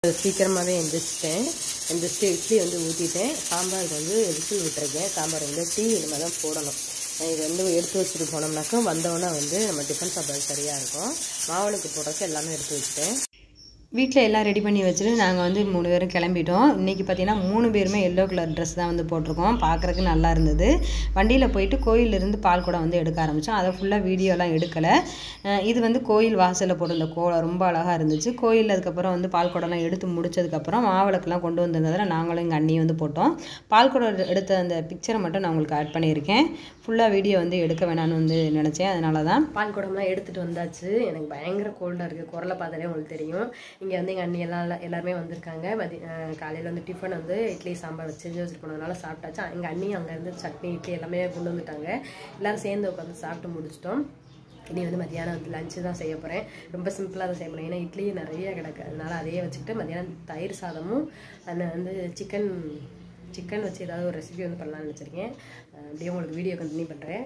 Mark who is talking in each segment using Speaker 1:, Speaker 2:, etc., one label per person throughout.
Speaker 1: சீக்கிரமாகவே எந்திரிச்சிட்டேன் எந்திரிச்சிட்டு இட்லி வந்து ஊற்றிட்டேன் சாம்பாருக்கு வந்து விசில் விட்டுருக்கேன் சாம்பார் வந்து டீ இது மாதிரி தான் போடணும் இது வந்து எடுத்து வச்சுட்டு போனோம்னாக்கா வந்தோடனே வந்து நம்ம டிஃபன் சாப்பாடு சரியாக இருக்கும் மாவளுக்கு போடுறதுக்கு எல்லாமே எடுத்து வச்சுட்டேன்
Speaker 2: வீட்டில் எல்லாம் ரெடி பண்ணி வச்சுட்டு நாங்கள் வந்து மூணு பேரும் கிளம்பிட்டோம் இன்றைக்கி பார்த்தீங்கன்னா மூணு பேருமே எல்லோ கலர் ட்ரெஸ் தான் வந்து போட்டிருக்கோம் பார்க்குறதுக்கு நல்லா இருந்தது வண்டியில் போயிட்டு கோயிலிருந்து பால் குடம் வந்து எடுக்க ஆரம்பித்தோம் அதை ஃபுல்லாக வீடியோலாம் எடுக்கலை அஹ் இது வந்து கோயில் வாசலில் போட்டிருந்த கோலம் ரொம்ப அழகாக இருந்துச்சு கோயில் அதுக்கப்புறம் வந்து பால் குடம்லாம் எடுத்து முடிச்சதுக்கப்புறம் மாவிளக்கெல்லாம் கொண்டு வந்திருந்ததில் நாங்களும் எங்கள் அண்ணியும் வந்து போட்டோம் பால் குடம் எடுத்த அந்த பிக்சரை மட்டும் நான் உங்களுக்கு ஆட் பண்ணியிருக்கேன் ஃபுல்லாக வீடியோ வந்து எடுக்க வேணாம்னு வந்து நினச்சேன் அதனால தான்
Speaker 1: பால் குடம்லாம் எடுத்துகிட்டு வந்தாச்சு எனக்கு பயங்கர கோல்டாக இருக்குது குரலை பார்த்தாலே உங்களுக்கு தெரியும் இங்கே வந்து எங்கள் அண்ணி எல்லாம் எல்லா- எல்லாருமே வந்திருக்காங்க மதி காலையில் வந்து டிஃபன் வந்து இட்லி சாம்பார் வச்சு செஞ்சு வச்சுட்டு போனதுனால சாப்பிட்டாச்சு எங்கள் அண்ணி அங்கேருந்து சட்னி இட்லி எல்லாமே கொண்டு வந்துட்டாங்க எல்லாரும் சேர்ந்து உட்காந்து சாப்பிட்டு முடிச்சிட்டோம் இனி வந்து மத்தியானம் வந்து லஞ்சு தான் செய்ய போகிறேன் ரொம்ப சிம்பிளாக தான் செய்ய போகிறேன் ஏன்னா இட்லி நிறைய கிடக்கு அதனால அதையே வச்சுக்கிட்டு மத்தியானம் தயிர் சாதமும் அந்த வந்து சிக்கன் சிக்கன் வச்சு ஏதாவது ஒரு ரெசிபி வந்து பண்ணலாம்னு வச்சுருக்கேன் அஹ் அப்படியே உங்களுக்கு வீடியோ கண்டினியூ பண்ணுறேன்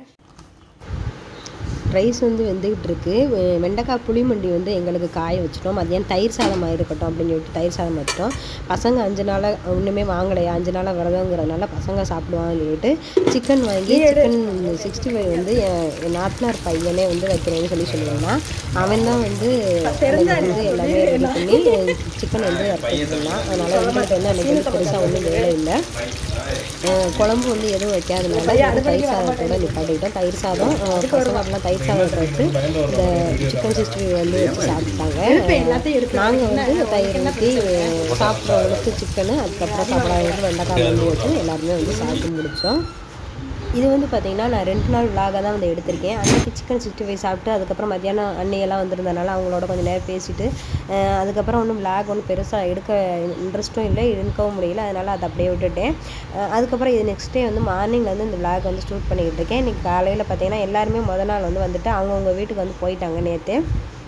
Speaker 2: ரைஸ் வந்து வெந்துக்கிட்டு இருக்கு வெ- வெண்டைக்காய் புளிமண்டி வந்து எங்களுக்கு காய வச்சிட்டோம் மதியானம் தயிர் சாதமாக இருக்கட்டும் அப்படின்னு சொல்லிட்டு தயிர் சாதம் வச்சிட்டோம் பசங்க அஞ்சு நாளாக ஒன்றுமே வாங்கலையா அஞ்சு நாளாக விரதங்கிறதுனால பசங்க சாப்பிடுவாங்கன்னு சொல்லிட்டு சிக்கன் வாங்கி சிக்கன் சிக்ஸ்டி ஃபைவ் வந்து என் என் நாத்தனார் பையனே வந்து வைக்கிறேன்னு சொல்லி சொல்லியிருந்தான் அவன் தான் வந்து அன்னைக்கு வந்து எல்லாமே ரெடி பண்ணி சிக்கன் வந்து வறுத்துருந்தான் அதனால் எங்களுக்கு வந்து அன்றைக்கி வந்து பெருசாக ஒன்றும் வேலை இல்லை அஹ் குழம்பு வந்து எதுவும் வைக்காதனால வந்து தயிர் சாதத்தோட நிப்பாட்டிக்கிட்டோம் தயிர் சாதம் அஹ் பசங்களாம் தயிர் சாதத்தை வச்சு இந்த சிக்கன் சிக்ஸ்டி வந்து வச்சு சாப்பிட்டாங்க நாங்கள் வந்து தயிர் ஊற்றி சாப்பிட்றவங்களுக்கு சிக்கனு அதுக்கப்புறம் சாப்பிட்றவங்களுக்கு வெண்டைக்காய் வந்து வச்சு எல்லாருமே வந்து சாப்பிட்டு முடித்தோம் இது வந்து பார்த்தீங்கன்னா நான் ரெண்டு நாள் விலாக தான் வந்து எடுத்திருக்கேன் அன்றைக்கி சிக்கன் சிக்ஸ்டி ஃபைவ் சாப்பிட்டு அதுக்கப்புறம் மத்தியானம் அன்னையெல்லாம் வந்திருந்தனால அவங்களோட கொஞ்சம் நேரம் பேசிட்டு அஹ் அதுக்கப்புறம் ஒன்றும் விலாக் ஒன்றும் பெருசாக எடுக்க இன்ட்ரெஸ்ட்டும் இல்லை எடுக்கவும் முடியல அதனால் அதை அப்படியே விட்டுட்டேன் அஹ் அதுக்கப்புறம் இது நெக்ஸ்ட் டே வந்து மார்னிங்கில் வந்து இந்த விலாக் வந்து ஷூட் பண்ணிக்கிட்டு இருக்கேன் இன்றைக்கி காலையில் பார்த்தீங்கன்னா எல்லாருமே முத நாள் வந்து வந்துட்டு அவங்கவுங்க வீட்டுக்கு வந்து போயிட்டாங்க நேற்று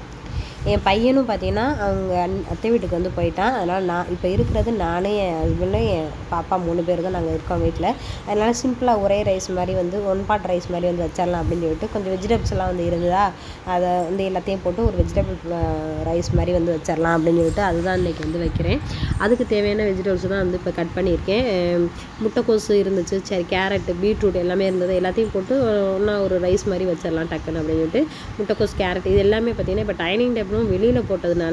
Speaker 2: என் பையனும் பார்த்தீங்கன்னா அவங்க அண் அத்தை வீட்டுக்கு வந்து போயிட்டான் அதனால் நான் இப்போ இருக்கிறது நானே என் ஹஸ்பண்டும் என் பாப்பா மூணு பேர் தான் நாங்கள் இருக்கோம் வீட்டில் அதனால் சிம்பிளாக ஒரே ரைஸ் மாதிரி வந்து ஒன் பாட் ரைஸ் மாதிரி வந்து வச்சிடலாம் அப்படின்னு சொல்லிட்டு கொஞ்சம் வெஜிடபிள்ஸ் எல்லாம் வந்து இருந்ததா அதை வந்து எல்லாத்தையும் போட்டு ஒரு வெஜிடபிள் ரைஸ் மாதிரி வந்து வச்சிடலாம் அப்படின்னு சொல்லிட்டு அதுதான் இன்றைக்கி வந்து வைக்கிறேன் அதுக்கு தேவையான வெஜிடபிள்ஸ் தான் வந்து இப்போ கட் பண்ணியிருக்கேன் அஹ் முட்டைக்கோசு இருந்துச்சு சரி கேரட்டு பீட்ரூட் எல்லாமே இருந்தது எல்லாத்தையும் போட்டு ஒன்றா ஒரு ரைஸ் மாதிரி வச்சிடலாம் டக்குன்னு அப்படின்னு சொல்லிட்டு முட்டைக்கோஸ் கேரட் இது எல்லாமே பார்த்தீங்கன்னா இப்போ டைனிங் டேபிளும் வெளியில் போட்டதுனால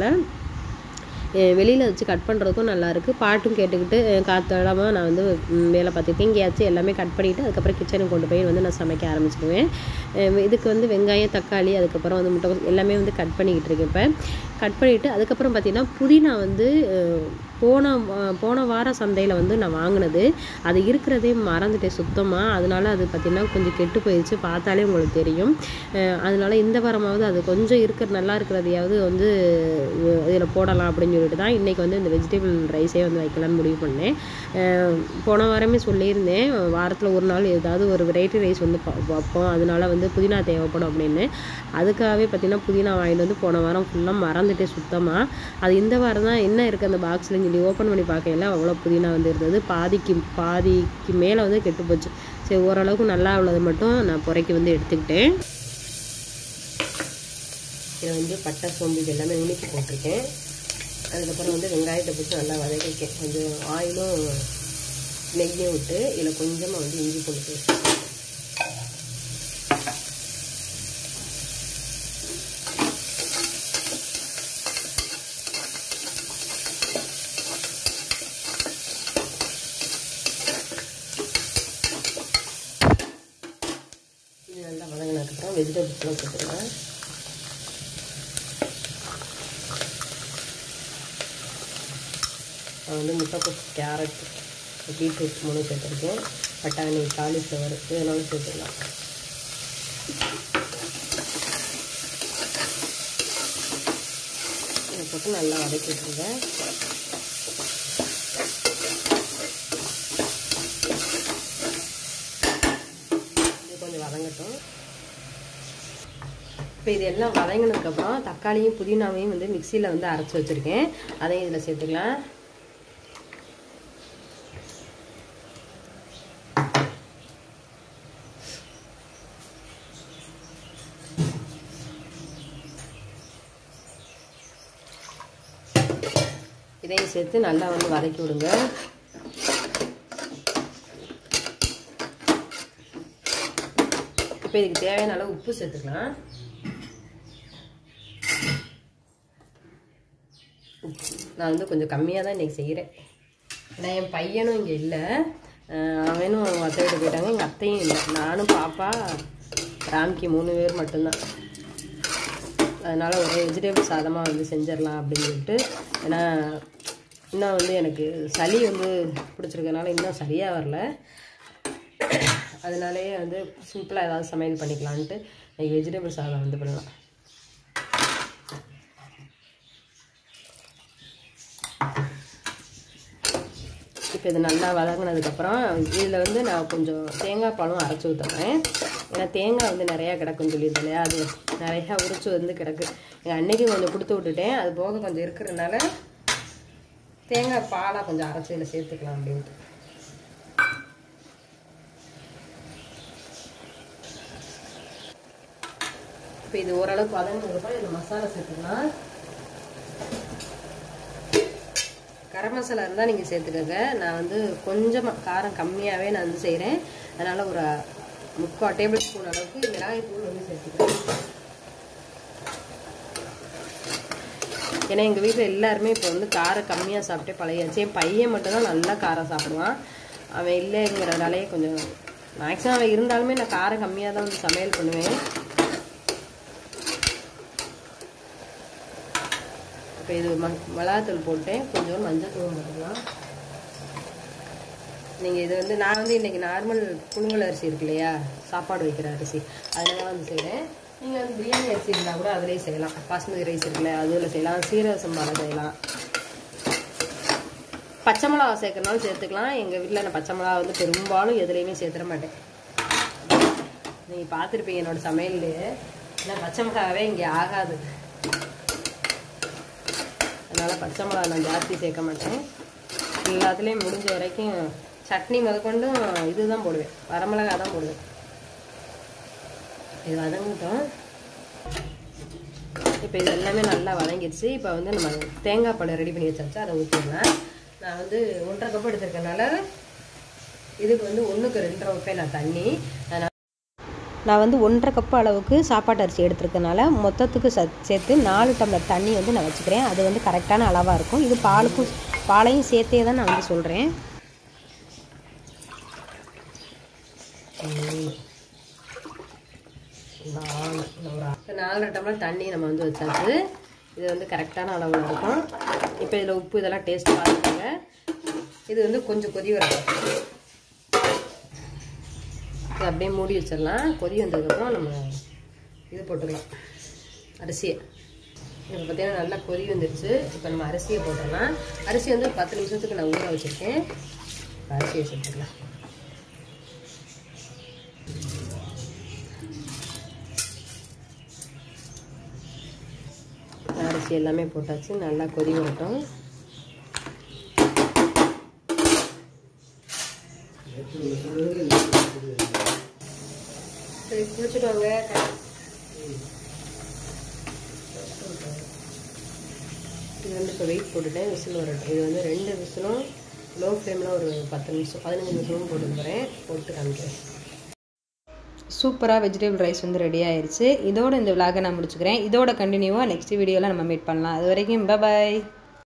Speaker 2: வெளியில் வச்சு கட் பண்ணுறதுக்கும் நல்லா இருக்கு பாட்டும் கேட்டுக்கிட்டு அஹ் காத்தோடாமல் நான் வந்து ம், வேலை பார்த்துருக்கேன் இங்கேயாச்சும் எல்லாமே கட் பண்ணிவிட்டு அதுக்கப்புறம் கிச்சனுக்கு கொண்டு போய் வந்து நான் சமைக்க ஆரம்பிச்சிடுவேன் அஹ் இதுக்கு வந்து வெங்காயம் தக்காளி அதுக்கப்புறம் வந்து முட்டை எல்லாமே வந்து கட் பண்ணிக்கிட்டு இருக்கேன் இப்போ கட் பண்ணிவிட்டு அதுக்கப்புறம் பார்த்தீங்கன்னா புதினா வந்து அஹ், போன வா- போன வார சந்தையில் வந்து நான் வாங்கினது அது இருக்கிறதே மறந்துட்டேன் சுத்தமாக அதனால அது பார்த்திங்கன்னா கொஞ்சம் கெட்டு போயிடுச்சு பார்த்தாலே உங்களுக்கு தெரியும் அஹ் அதனால இந்த வாரமாவது அது கொஞ்சம் இருக்கிற நல்லா இருக்கிறதையாவது வந்து இதில் போடலாம் அப்படின்னு சொல்லிட்டு தான் இன்றைக்கி வந்து இந்த வெஜிடபிள் ரைஸே வந்து வைக்கலாம்னு முடிவு பண்ணேன் அஹ் போன வாரமே சொல்லியிருந்தேன் வாரத்தில் ஒரு நாள் ஏதாவது ஒரு வெரைட்டி ரைஸ் வந்து ப- வைப்போம் அதனால வந்து புதினா தேவைப்படும் அப்படின்னு அதுக்காகவே பார்த்திங்கன்னா புதினா வாங்கிட்டு வந்து போன வாரம் ஃபுல்லாக மறந்துட்டேன் சுத்தமாக அது இந்த வாரம் தான் என்ன இருக்குது அந்த பாக்ஸ்லன்னு சொல்லி ஓப்பன் பண்ணி பார்க்கையில அவ்வளோ புதினா வந்து இருந்தது பாதிக்கு பாதிக்கு மேலே வந்து கெட்டு போச்சு சரி ஓரளவுக்கு நல்லா உள்ளது மட்டும் நான் புறைக்கு வந்து எடுத்துக்கிட்டேன்
Speaker 1: இதில் வந்து பட்டை சோம்பு இது எல்லாமே நுணுக்கி போட்டிருக்கேன் அதுக்கப்புறம் வந்து வெங்காயத்தை போட்டு நல்லா வதக்கிருக்கேன் கொஞ்சம் ஆயிலும் நெய்யும் விட்டு இதில் கொஞ்சமாக வந்து இஞ்சி பூண்டு பேஸ்ட் இது நல்லா வதங்கினதுக்கப்புறம் வெஜிடபிள்ஸ்லாம் போட்டுருவேன் நான் வந்து முட்டைக்கோஸ் கேரட் பீட்ரூட் மூணு சேர்த்துருக்கேன் பட்டாணி காலிஃப்ளவர் இதெல்லாம் சேர்த்துக்கலாம் இதை போட்டு நல்லா வதக்கி விட்டுருங்க இது கொஞ்சம் வதங்கட்டும் இப்போ இது எல்லாம் வதங்கினதுக்கப்புறம் தக்காளியும் புதினாவையும் வந்து மிக்சியில் வந்து அரைச்சி வச்சுருக்கேன் அதையும் இதில் சேர்த்துக்கலாம் இதையும் சேர்த்து நல்லா வந்து வதக்கி விடுங்க இப்போ இதுக்கு தேவையான அளவு உப்பு சேர்த்துக்கலாம் உப்பு நான் வந்து கொஞ்சம் கம்மியாக தான் இன்றைக்கி செய்கிறேன் ஏன்னா என் பையனும் இங்கே இல்லை அவனும் அவங்க அத்தை வீட்டு போயிட்டாங்க எங்கள் அத்தையும் இல்லை நானும் பாப்பா ராம்கி மூணு பேர் மட்டும்தான் அதனால் ஒரே வெஜிடபிள் சாதமாக வந்து செஞ்சிடலாம் அப்படின்னு சொல்லிட்டு ஏன்னா இன்னும் வந்து எனக்கு சளி வந்து பிடிச்சிருக்கனால இன்னும் சரியாக வரல அதனாலேயே வந்து சிம்பிளாக ஏதாவது சமையல் பண்ணிக்கலான்ட்டு இன்னைக்கு வெஜிடபிள் சாதம் வந்து பண்ணலாம் இப்போ இது நல்லா வதங்கினதுக்கப்புறம் இதில் வந்து நான் கொஞ்சம் தேங்காய் பாலும் அரைச்சி ஊற்றுறேன் ஏன்னா தேங்காய் வந்து நிறையா கிடக்குன்னு சொல்லியிருந்தேன் இல்லையா அது நிறையா உரிச்சு வந்து கிடக்கு எங்கள் அன்னைக்கு கொஞ்சம் கொடுத்து விட்டுட்டேன் அது போக கொஞ்சம் இருக்கிறதுனால தேங்காய் பாலாக கொஞ்சம் அரைச்சி இதில் சேர்த்துக்கலாம் அப்படின்ட்டு இப்போ இது ஓரளவுக்கு வதங்கினதுக்கப்புறம் இது மசாலா சேர்த்துக்கலாம் கரம் மசாலா இருந்தால் நீங்கள் சேர்த்துக்கோங்க நான் வந்து கொஞ்சமாக காரம் கம்மியாகவே நான் வந்து செய்கிறேன் அதனால் ஒரு முக்கால் டேபிள் ஸ்பூன் அளவுக்கு மிளகாய் தூள் வந்து சேர்த்துக்கிறேன் ஏன்னா எங்கள் வீட்டில் எல்லாருமே இப்போ வந்து காரம் கம்மியாக சாப்பிட்டே பழகியாச்சு என் பையன் மட்டும்தான் நல்லா காரம் சாப்பிடுவான் அவன் இல்லைங்கிறதாலே கொஞ்சம் மேக்ஸிமம் அவன் இருந்தாலுமே நான் காரம் கம்மியாக தான் வந்து சமையல் பண்ணுவேன் இப்போ இது ம மிளகாத்தூள் போட்டேன் கொஞ்சம் மஞ்சள் தூள் போட்டுக்கலாம் நீங்கள் இது வந்து நான் வந்து இன்றைக்கி நார்மல் புழுங்கல் அரிசி இருக்கு இல்லையா சாப்பாடு வைக்கிற அரிசி அதில் தான் வந்து செய்கிறேன் நீங்கள் வந்து பிரியாணி அரிசி இருந்தால் கூட அதிலே செய்யலாம் பாஸ்மதி ரைஸ் இருக்குல்ல அதில் செய்யலாம் சீரக சம்பாவில் செய்யலாம் பச்சை மிளகா சேர்க்கறனாலும் சேர்த்துக்கலாம் எங்கள் வீட்டில் நான் பச்சை மிளகா வந்து பெரும்பாலும் எதுலேயுமே சேர்த்துட மாட்டேன் நீங்கள் பார்த்துருப்பீங்க என்னோட சமையல்லையே ஏன்னா பச்சை மிளகாவே இங்கே ஆகாது அதனால் பச்சை மிளகா நான் ஜாஸ்தி சேர்க்க மாட்டேன் எல்லாத்துலேயும் முடிஞ்ச வரைக்கும் சட்னி முதற்கொண்டும் இதுதான் போடுவேன் வரமிளகா தான் போடுவேன் இது வதங்கிட்டோம் இப்போ இது எல்லாமே நல்லா வதங்கிடுச்சு இப்போ வந்து நம்ம தேங்காய் பழம் ரெடி பண்ணி வச்சாச்சு அதை ஊற்றிடலாம் நான் வந்து ஒன்றரை கப் எடுத்திருக்கனால இதுக்கு வந்து ஒன்றுக்கு ரெண்டரை வைப்பேன் நான் தண்ணி அதனால்
Speaker 2: நான் வந்து ஒன்றரை கப் அளவுக்கு சாப்பாட்டு அரிசி எடுத்துருக்கனால மொத்தத்துக்கு ச சேர்த்து நாலு டம்ளர் தண்ணி வந்து நான் வச்சுக்கிறேன் அது வந்து கரெக்டான அளவாக இருக்கும் இது பாலுக்கும் பாலையும் சேர்த்தே தான் நான் வந்து சொல்கிறேன்
Speaker 1: நாலு ஒரு நாலரை டம்ளர் தண்ணி நம்ம வந்து வச்சாச்சு இது வந்து கரெக்டான அளவில் இருக்கும் இப்போ இதில் உப்பு இதெல்லாம் டேஸ்ட் பார்த்துக்கோங்க இது வந்து கொஞ்சம் கொதி வரணும் இது அப்படியே மூடி வச்சிடலாம் கொதி வந்ததுக்கப்புறம் நம்ம இது போட்டுக்கலாம் அரிசியை இப்போ பார்த்தீங்கன்னா நல்லா கொதி வந்துருச்சு இப்போ நம்ம அரிசியை போட்டுடலாம் அரிசி வந்து ஒரு பத்து நிமிஷத்துக்கு நான் ஊற வச்சுருக்கேன் அரிசியை சேர்த்துக்கலாம் அரிசி எல்லாமே போட்டாச்சு நல்லா கொதி வரட்டும் சரி குளிச்சுட்டு வாங்க இது வந்து இப்போ வெயிட் போட்டுட்டேன் விசில் வரட்டும் இது வந்து ரெண்டு விசிலும் லோ ஃப்ளேமில் ஒரு பத்து நிமிஷம் பதினஞ்சு நிமிஷமும் போட்டு போகிறேன் போட்டு காமிக்கிறேன்
Speaker 2: சூப்பராக வெஜிடபிள் ரைஸ் வந்து ரெடி ஆயிருச்சு இதோட இந்த விலாகை நான் முடிச்சுக்கிறேன் இதோட கண்டினியூவாக நெக்ஸ்ட் வீடியோவில் நம்ம மீட் பண்ணலாம் அது வரைக்கும் பாய்